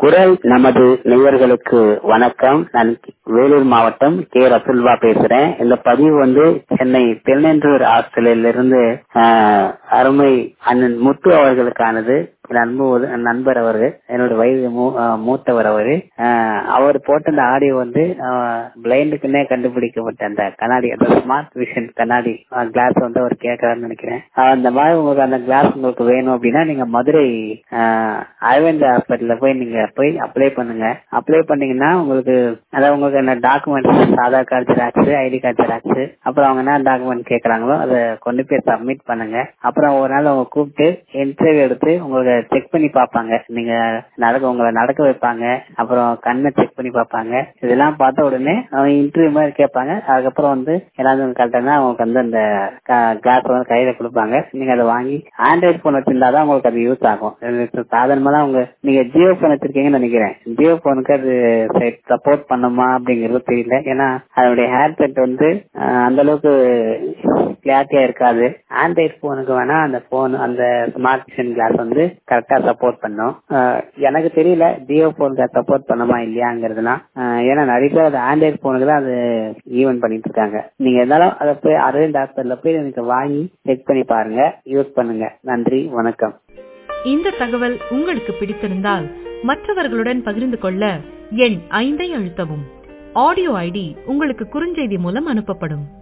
குரல் நமது நேயர்களுக்கு வணக்கம் நான் வேலூர் மாவட்டம் கே ரசுல்வா பேசுறேன் இந்த பதிவு வந்து சென்னை திருநென்றூர் ஹாஸ்டலில் இருந்து ஆஹ், அருமை அண்ணன் முத்து அவர்களுக்கானது என் அன்பு ஒரு நண்பர் அவரு என்னோட வயது மூ- ஆஹ், மூத்தவர் அவரு ஆஹ், அவர் போட்ட அந்த ஆடியோ வந்து பிளைண்டுக்குன்னே கண்டுபிடிக்கப்பட்ட அந்த கண்ணாடி அந்த ஸ்மார்ட் விஷன் கண்ணாடி கிளாஸ் வந்து அவர் கேட்கறாருன்னு நினைக்கிறேன் ஆஹ், அந்த மாதிரி உங்களுக்கு அந்த கிளாஸ் உங்களுக்கு வேணும் அப்படின்னா நீங்க மதுரை அரவிந்த் ஹாஸ்பிட்டல்ல போய் நீங்க போய் அப்ளை பண்ணுங்க அப்ளை பண்ணீங்கன்னா உங்களுக்கு அதாவது உங்களுக்கு என்ன documents Aadhaar card xerox ID card xerox அப்புறம் அவங்க என்ன டாக்குமெண்ட் கேட்கறாங்களோ அதை கொண்டு போய் சப்மிட் பண்ணுங்க அப்புறம் ஒரு நாள் அவங்க கூப்பிட்டு இன்டர்வியூ எடுத்து உங்களுக்கு செக் பண்ணி பார்ப்பாங்க நீங்க நடக்க உங்களை நடக்க வைப்பாங்க அப்புறம் கண்ணை செக் பண்ணி பார்ப்பாங்க இதெல்லாம் பார்த்த உடனே அவங்க இன்டர்வியூ மாதிரி கேட்பாங்க அதுக்கப்புறம் வந்து எல்லாரும் கரெக்டாக அவங்களுக்கு வந்து அந்த கிளாஸ் வந்து கையில கொடுப்பாங்க நீங்க அதை வாங்கி ஆண்ட்ராய்ட் போன் வச்சிருந்தாதான் உங்களுக்கு அது யூஸ் ஆகும் இது சாதாரணமா தான் உங்க நீங்க ஜியோ போன் வச்சிருக்கீங்கன்னு நினைக்கிறேன் ஜியோ போனுக்கு அது சப்போர்ட் பண்ணுமா அப்படிங்கறது தெரியல ஏன்னா அதனுடைய ஹேர்செட் வந்து அஹ், அந்த அளவுக்கு கிளாரிட்டியா இருக்காது ஆண்ட்ராய்ட் போனுக்கு வேணா அந்த போன் அந்த ஸ்மார்ட் விஷன் கிளாஸ் வந்து கரெக்டா சப்போர்ட் பண்ணும் அஹ், எனக்கு தெரியல ஜியோ போனுக்கு சப்போர்ட் பண்ணுமா இல்லையாங்கிறதுலாம் அஹ், ஏன்னா நிறைய பேர் அது ஆண்ட்ராய்ட் போனுக்கு தான் அது ஈவன் பண்ணிட்டு இருக்காங்க நீங்க இருந்தாலும் அதை போய் அரவிந்த் ஹாஸ்பிட்டல்ல போய் எனக்கு வாங்கி செக் பண்ணி பாருங்க யூஸ் பண்ணுங்க நன்றி வணக்கம் இந்த தகவல் உங்களுக்கு பிடித்திருந்தால் மற்றவர்களுடன் பகிர்ந்து கொள்ள எண் ஐந்தை அழுத்தவும் ஆடியோ ஐடி உங்களுக்கு குறுஞ்செய்தி மூலம் அனுப்பப்படும்